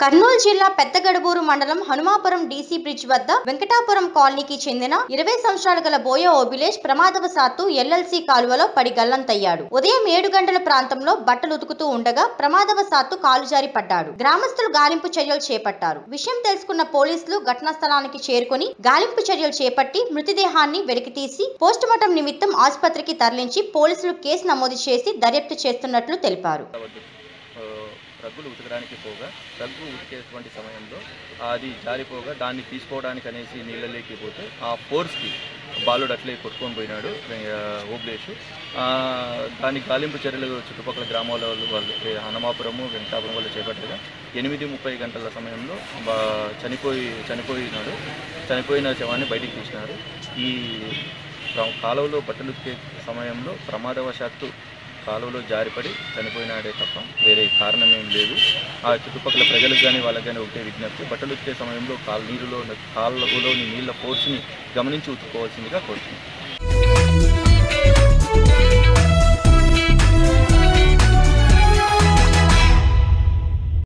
కర్నూలు జిల్లా పెద్దగడబూరు మండలం Hanumapuram DC bridge వద్ద వెంకటాపురం కాలనీకి చెందిన ఇరవై సంవత్సరాల గల బోయ ఓబిలేష్ ప్రమాదవశాత్తు ఎల్ఎల్సి కాలువలో పడి గల్లంతయ్యాడు ఉదయం ఏడు గంటల ప్రాంతంలో బట్టలు ఉతుకుతూ ఉండగా ప్రమాదవశాత్తు కాలు జారి పడ్డాడు గ్రామస్తులు గాలింపు చర్యలు చేపట్టారు విషయం తెలుసుకున్న పోలీసులు ఘటనా స్థలానికి చేరుకుని గాలింపు చర్యలు చేపట్టి మృతదేహాన్ని వెలికితీసి పోస్టుమార్టం నిమిత్తం ఆసుపత్రికి తరలించి పోలీసులు కేసు నమోదు చేసి దర్యాప్తు చేస్తున్నట్లు తెలిపారు వద్దు ఆ, రగ్గులు ఉతకడానికి పోగా రగ్గు ఉతికేటువంటి సమయంలో అది జారిపోగా దాన్ని తీసుకోవడానికి అనేసి నీళ్ళలోకి పోతే ఆ ఫోర్స్కి బాలుడు అట్లే కొట్టుకొని పోయినాడు ఆ, ఓబ్లేష్ ఆ, దాని గాలింపు చర్యలు చుట్టుపక్కల గ్రామాల వాళ్ళు వాళ్ళు ఏ, హనుమాపురము వెంకటాపురం వాళ్ళు చేపట్టగా ఎనిమిది ముప్పై గంటల సమయంలో బా- చనిపోయి చనిపోయినాడు చనిపోయిన శవాన్ని బయటికి తీసినారు ఈ ప్ర- కాలువలో బట్టలు ఉతికే సమయంలో ప్రమాదవశాత్తు కాలువలో జారిపడి చనిపోయినాడే తప్ప వేరే కారణం ఏం లేదు ఆ చుట్టుపక్కల ప్రజలకు కానీ వాళ్ళకి కానీ ఒకటే విజ్ఞప్తి బట్టలు ఉతికే సమయంలో కాలు నీరులో కాళ్ళలోని నీళ్ళ ఫోర్స్ని గమనించి ఉతుక్కోవాల్సిందిగా కోరుతున్నాను